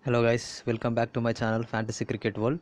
hello guys welcome back to my channel fantasy cricket world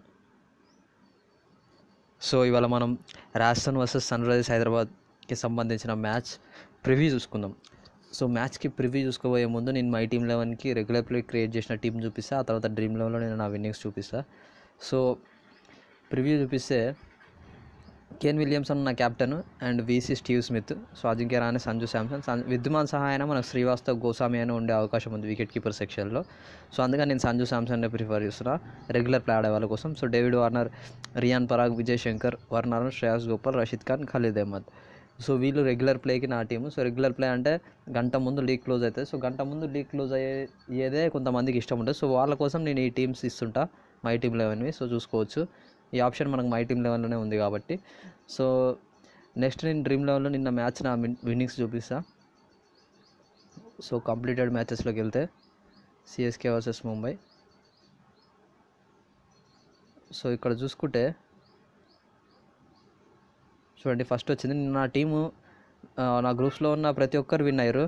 so ఇవాళ మనం Rajasthan versus Sunrisers హైదరాబాద్కి సంబంధించిన match preview చూసుకుందాం so మ్యాచ్కి ప్రివ్యూ చూసుకోబోయే ముందు నేను మై టీమ్ లెవెన్కి రెగ్యులర్ ప్లే క్రియేట్ చేసిన టీం చూపిస్తా ఆ తర్వాత డ్రీమ్ లెవెన్లో నేను నా విన్నింగ్స్ చూపిస్తా సో ప్రివ్యూ చూపిస్తే కేన్ విలియమ్సన్ నా captain and VC Steve Smith so Ajinkya Rahane Sanju Samson సన్ విద్యమాన్ సహాయన మనకు శ్రీవాస్తవ్ గోస్వామి అని ఉండే అవకాశం ఉంది వికెట్ కీపర్ సెక్షన్లో సో అందుకని నేను సంజు శాంసన్నే ప్రిఫర్ చేస్తున్నా రెగ్యులర్ ప్లే ఆడే వాళ్ళ కోసం so David Warner Riyan Parag Vijay Shankar Warner Shreyas Gopal Rashid Khan Khaleel Ahmed so వీళ్ళు రెగ్యులర్ ప్లేకి నా టీము సో రెగ్యులర్ ప్లే అంటే గంట ముందు లీగ్ క్లోజ్ అవుతుంది సో గంట ముందు లీగ్ క్లోజ్ అయ్యేదే కొంతమందికి ఇష్టం ఉంటుంది సో వాళ్ళ కోసం నేను ఈ టీమ్స్ ఇస్తుంటా మై టీమ్ లెవెన్వి సో చూసుకోవచ్చు ఈ ఆప్షన్ మనకు మై టీమ్ లెవెన్లోనే ఉంది కాబట్టి సో నెక్స్ట్ నేను డ్రీమ్ లెవెన్లో నిన్న మ్యాచ్ నా విన్నింగ్స్ చూపిస్తా సో కంప్లీటెడ్ మ్యాచెస్లోకి వెళ్తే సిఎస్కే వర్సెస్ ముంబై సో ఇక్కడ చూసుకుంటే చూడండి ఫస్ట్ వచ్చింది నిన్న నా టీము ఆ, నా గ్రూప్స్లో ఉన్న ప్రతి ఒక్కరు విన్ అయ్యారు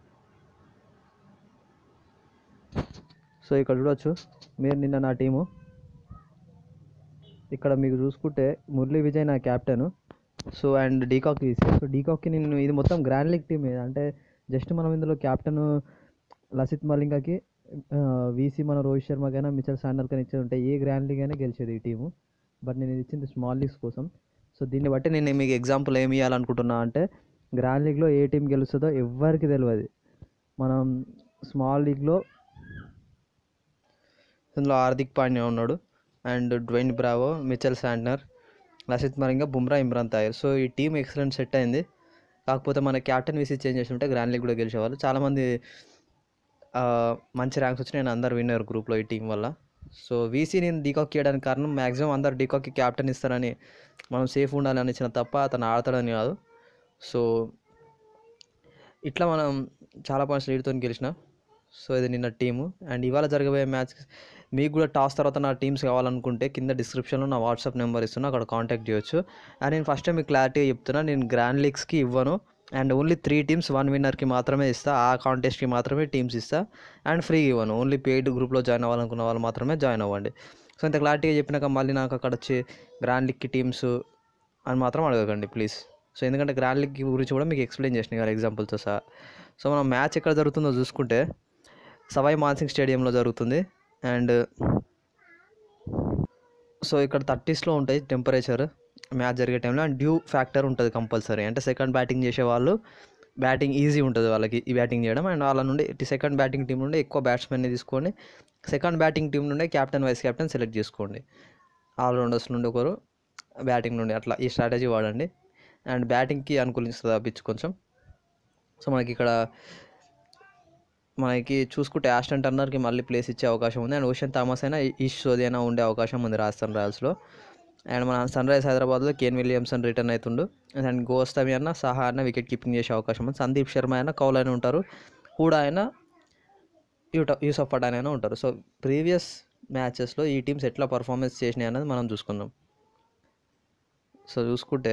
సో ఇక్కడ చూడొచ్చు మీరు నిన్న నా టీము ఇక్కడ మీకు చూసుకుంటే మురళీ విజయ్ నా క్యాప్టెన్ సో అండ్ డీకాక్ తీసి సో డీకాక్కి నేను ఇది మొత్తం గ్రాండ్ లీగ్ టీమ్ ఇది అంటే జస్ట్ మనం ఇందులో క్యాప్టెన్ లసిత్ మలింగకి వీసీ మన రోహిత్ శర్మకైనా మిచల్ శాండల్కైనా ఇచ్చేది ఉంటే ఏ గ్రాండ్ లీగ్ అయినా గెలిచేది ఈ టీము బట్ నేను ఇది ఇచ్చింది స్మాల్ లీగ్స్ కోసం సో దీన్ని బట్టి నేను మీకు ఎగ్జాంపుల్ ఏమి ఇవ్వాలనుకుంటున్నా అంటే గ్రాండ్ లీగ్లో ఏ టీం గెలుస్తుందో ఎవ్వరికి తెలియదు మనం స్మాల్ లీగ్లో ఇందులో హార్దిక్ పాండ్యా ఉన్నాడు and Dwayne Bravo Mitchell Santner Lasith Malinga Bumrah Imran Tahir so ఈ టీం ఎక్సలెంట్ సెట్ అయింది కాకపోతే మన క్యాప్టెన్ వీసీ చేంజ్ చేసి ఉంటే గ్రాండ్ లీగ్ కూడా గెలిచేవాళ్ళు చాలామంది ఆ, మంచి ర్యాంక్స్ వచ్చి నేను అందరు విన్నర్ గ్రూప్లో ఈ టీం వల్ల సో వీసీ నేను డీకాక్ చేయడానికి కారణం మ్యాక్సిమం అందరు డీకాక్కి క్యాప్టెన్ ఇస్తారని మనం సేఫ్ ఉండాలని ఇచ్చిన తప్ప అతను ఆడతాడని కాదు సో ఇట్లా మనం చాలా పాయింట్స్ లీడ్తో గెలిచిన సో ఇది నిన్న టీము అండ్ ఇవాళ జరగబోయే మ్యాచ్ మీకు కూడా టాస్ తర్వాత నా టీమ్స్ కావాలనుకుంటే కింద డిస్క్రిప్షన్లో నా వాట్సాప్ నెంబర్ ఇస్తున్నా అక్కడ కాంటాక్ట్ చేయొచ్చు అండ్ నేను ఫస్ట్ టైం మీకు క్లారిటీగా చెప్తున్నా నేను గ్రాండ్ లీగ్స్కి ఇవ్వను and only three teams one విన్నర్కి మాత్రమే ఇస్తా ఆ కాంటెస్ట్కి మాత్రమే టీమ్స్ ఇస్తా అండ్ ఫ్రీ ఇవ్వను ఓన్లీ పెయిడ్ గ్రూప్లో జాయిన్ అవ్వాలనుకున్న వాళ్ళు మాత్రమే జాయిన్ అవ్వండి సో ఇంత క్లారిటీగా చెప్పినాక మళ్ళీ నాకు అక్కడ వచ్చి గ్రాండ్ లీగ్కి టీమ్స్ అని మాత్రం అడగకండి ప్లీజ్ సో ఎందుకంటే గ్రాండ్ లీగ్ గురించి కూడా మీకు ఎక్స్ప్లెయిన్ చేసిన కదా ఎగ్జాంపుల్తో సహా సో మనం మ్యాచ్ ఎక్కడ జరుగుతుందో చూసుకుంటే సవాయ్ మాన్సింగ్ స్టేడియంలో జరుగుతుంది అండ్ సో ఇక్కడ థర్టీస్లో ఉంటాయి టెంపరేచర్ మ్యాచ్ జరిగే టైంలో అండ్ డ్యూ ఫ్యాక్టర్ ఉంటుంది కంపల్సరీ అంటే సెకండ్ బ్యాటింగ్ చేసే వాళ్ళు బ్యాటింగ్ ఈజీ ఉంటుంది వాళ్ళకి ఈ బ్యాటింగ్ చేయడం అండ్ వాళ్ళ నుండి సెకండ్ బ్యాటింగ్ టీం నుండి ఎక్కువ బ్యాట్స్మెన్ని తీసుకోండి సెకండ్ బ్యాటింగ్ టీం నుండి క్యాప్టెన్ వైస్ క్యాప్టెన్ సెలెక్ట్ చేసుకోండి ఆల్రౌండర్స్ నుండి ఒకరు బ్యాటింగ్ నుండి అట్లా ఈ స్ట్రాటజీ వాడండి అండ్ బ్యాటింగ్కి అనుకూలిస్తుంది ఆ పిచ్ కొంచెం సో మనకి ఇక్కడ మనకి చూసుకుంటే ఆస్టన్ టర్నర్కి మళ్ళీ ప్లేస్ ఇచ్చే అవకాశం ఉంది అండ్ ఓషన్ థామస్ అయినా ఈస్ట్ సోది అయినా ఉండే అవకాశం ఉంది రాజస్థాన్ రాయల్స్లో అండ్ మన సన్ రైజ్ హైదరాబాద్లో కేన్ విలియమ్సన్ రిటర్న్ అవుతుండు అండ్ గోస్తమి అన్న సహా అన్న వికెట్ కీపింగ్ చేసే అవకాశం ఉంది సందీప్ శర్మ అయినా కౌల్ అయినా ఉంటారు హూడా అయినా యూట యూసఫ్ పఠాన్ అయినా ఉంటారు సో ప్రీవియస్ మ్యాచెస్లో ఈ టీమ్స్ ఎట్లా పర్ఫార్మెన్స్ చేసినాయి అనేది మనం చూసుకుందాం సో చూసుకుంటే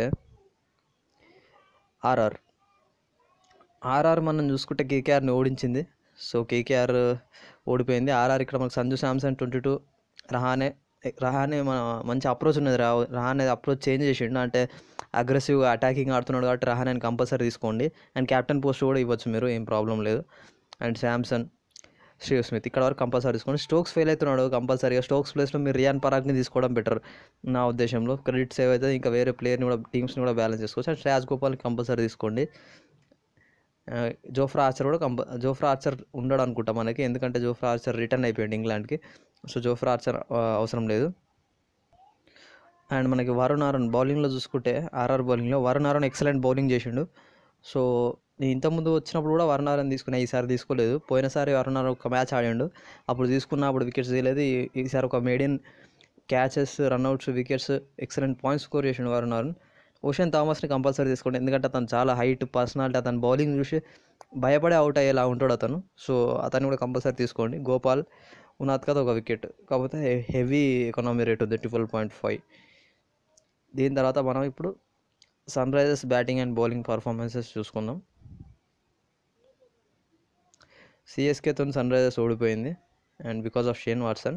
ఆర్ఆర్ ఆర్ఆర్ మనం చూసుకుంటే కేకేఆర్ని ఓడించింది సో కేకేఆర్ ఓడిపోయింది ఆర్ఆర్ ఇక్కడ మనకు సంజు శాంసన్ ట్వంటీ టూ రహానే రహానే మన మంచి అప్రోచ్ ఉన్నది రా రహానే అప్రోచ్ చేంజ్ చేసిండు అంటే అగ్రెసివ్గా అటాకింగ్ ఆడుతున్నాడు కాబట్టి రహానే కంపల్సరీ తీసుకోండి అండ్ క్యాప్టెన్ పోస్ట్ కూడా ఇవ్వచ్చు మీరు ఏం ప్రాబ్లం లేదు అండ్ శాంసన్ శ్రీవ్ స్మిత్ ఇక్కడ వరకు కంపల్సరీ తీసుకోండి స్టోక్స్ ఫెయిల్ అవుతున్నాడు కంపల్సరీగా స్టోక్స్ ప్లేస్లో మీరు రియాన్ పరాగ్ని తీసుకోవడం బెటర్ నా ఉద్దేశంలో క్రెడిట్ సేవ్ అయితే ఇంకా వేరే ప్లేయర్ని కూడా టీమ్స్ని కూడా బ్యాలెన్స్ చేసుకోవచ్చు అండ్ శ్రేయాస్ గోపాల్ని కంపల్సరీ తీసుకోండి ఆ, జోఫ్రా ఆర్చర్ కూడా కంప జోఫ్రా ఆర్చర్ ఉండడు అనుకుంటా మనకి ఎందుకంటే జోఫ్రా ఆర్చర్ రిటర్న్ అయిపోయాడు ఇంగ్లాండ్కి సో జోఫ్రా ఆర్చర్ ఆ, అవసరం లేదు అండ్ మనకి వరుణ్ ఆరన్ బౌలింగ్లో చూసుకుంటే ఆర్ఆర్ బౌలింగ్లో వరుణ్ ఆరన్ ఎక్సలెంట్ బౌలింగ్ చేసిండు సో నేను ఇంతకుముందు వచ్చినప్పుడు కూడా వరుణ్ ఆరన్ తీసుకున్నా ఈసారి తీసుకోలేదు పోయినసారి వరుణ్ ఆరన్ ఒక మ్యాచ్ ఆడిండు అప్పుడు తీసుకున్న అప్పుడు వికెట్స్ తీయలేదు ఈ- ఈసారి ఒక maiden catches run outs wickets excellent points score చేసిండు వరుణ్ ఆరన్ ఓషన్ థామస్ని కంపల్సరీ తీసుకోండి ఎందుకంటే అతను చాలా హైట్ పర్సనాలిటీ అతను బౌలింగ్ చూసి భయపడే అవుట్ అయ్యేలా ఉంటాడు అతను సో అతన్ని కూడా కంపల్సరీ తీసుకోండి గోపాల్ ఉన్నది కదా ఒక వికెట్ కాకపోతే హెవీ ఎకనామీ రేట్ ఉంది ట్వెల్వ్ పాయింట్ ఫైవ్ దీని తర్వాత మనం ఇప్పుడు Sunrisers batting and bowling performances చూసుకుందాం సిఎస్కేతో సన్ రైజర్స్ ఓడిపోయింది and because of Shane Watson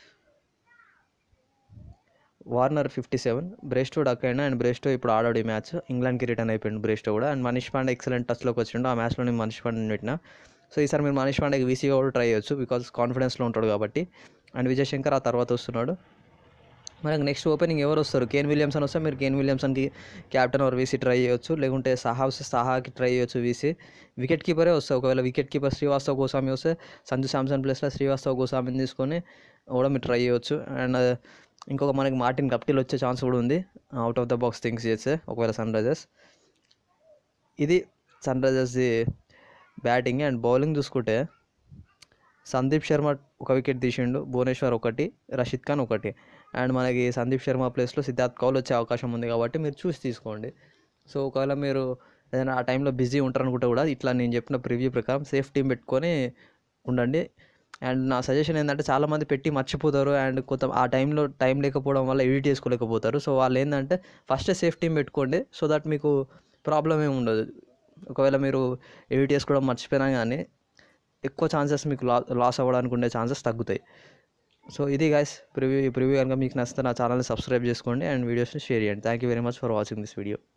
Warner fifty seven Bairstow duck అయినా అండ్ బ్రెస్టో ఇప్పుడు ఆడాడు ఈ మ్యాచ్ ఇంగ్లాండ్కి రిటర్న్ అయిపోయింది బ్రెస్టో కూడా అండ్ మనీష్ పాండే ఎక్సలెంట్ టచ్లోకి వచ్చిండు ఆ మ్యాచ్లో నేను మనీష్ పాండేని పెట్టిన సో ఈసారి మీరు మనీష్ పాండేకి వీసీగా కూడా ట్రై చేయొచ్చు బికాస్ కాన్ఫిడెన్స్లో ఉంటాడు కాబట్టి అండ్ విజయ్ శంకర్ ఆ తర్వాత వస్తున్నాడు మనకి నెక్స్ట్ ఓపెనింగ్ ఎవరు వస్తారు కేన్ విలియమ్సన్ వస్తే మీరు కేన్ విలియమ్సన్కి క్యాప్టెన్ ఆర్ వీసీ ట్రై చేయొచ్చు లేకుంటే సహా వస్తే సహాకి ట్రై చేయొచ్చు వీసీ వికెట్ కీపరే వస్తాయి ఒకవేళ వికెట్ కీపర్ శ్రీవాస్తవ్ గోస్వామి వస్తే సంజు శాంసన్ ప్లేస్లో శ్రీవాస్తవ్ గోస్వామిని తీసుకొని కూడా మీరు ట్రై చేయొచ్చు అండ్ ఇంకొక మనకి మార్టిన్ కప్టిల్ వచ్చే ఛాన్స్ కూడా ఉంది out of the box things చేస్తే ఒకవేళ సన్ రైజర్స్ ఇది సన్ రైజర్స్ది బ్యాటింగ్ అండ్ బౌలింగ్ చూసుకుంటే సందీప్ శర్మ ఒక వికెట్ తీసిండు భువనేశ్వర్ ఒకటి రషీద్ ఖాన్ ఒకటి అండ్ మనకి సందీప్ శర్మ ప్లేస్లో సిద్ధార్థ్ కౌల్ వచ్చే అవకాశం ఉంది కాబట్టి మీరు చూసి తీసుకోండి సో ఒకవేళ మీరు ఏదైనా ఆ టైంలో బిజీ ఉంటారనుకుంటే కూడా ఇట్లా నేను చెప్పిన ప్రివ్యూ ప్రకారం సేఫ్ టీం పెట్టుకొని ఉండండి అండ్ నా సజెషన్ ఏంటంటే చాలామంది పెట్టి మర్చిపోతారు అండ్ కొంత ఆ టైంలో టైం లేకపోవడం వల్ల ఎడిట్ చేసుకోలేకపోతారు సో వాళ్ళు ఏంటంటే ఫస్ట్ సేఫ్ టీం పెట్టుకోండి సో దట్ మీకు ప్రాబ్లం ఏమి ఉండదు ఒకవేళ మీరు ఎడిట్ చేసుకోవడం మర్చిపోయినా కానీ ఎక్కువ ఛాన్సెస్ మీకు లా లాస్ అవ్వడానికి ఉండే ఛాన్సెస్ తగ్గుతాయి సో ఇది గైస్ ప్రివ్యూ ఈ ప్రివ్యూ కనుక మీకు నచ్చితే నా ఛానల్ని సబ్స్క్రైబ్ చేసుకోండి అండ్ వీడియోస్ని షేర్ చేయండి thank you very much for watching this video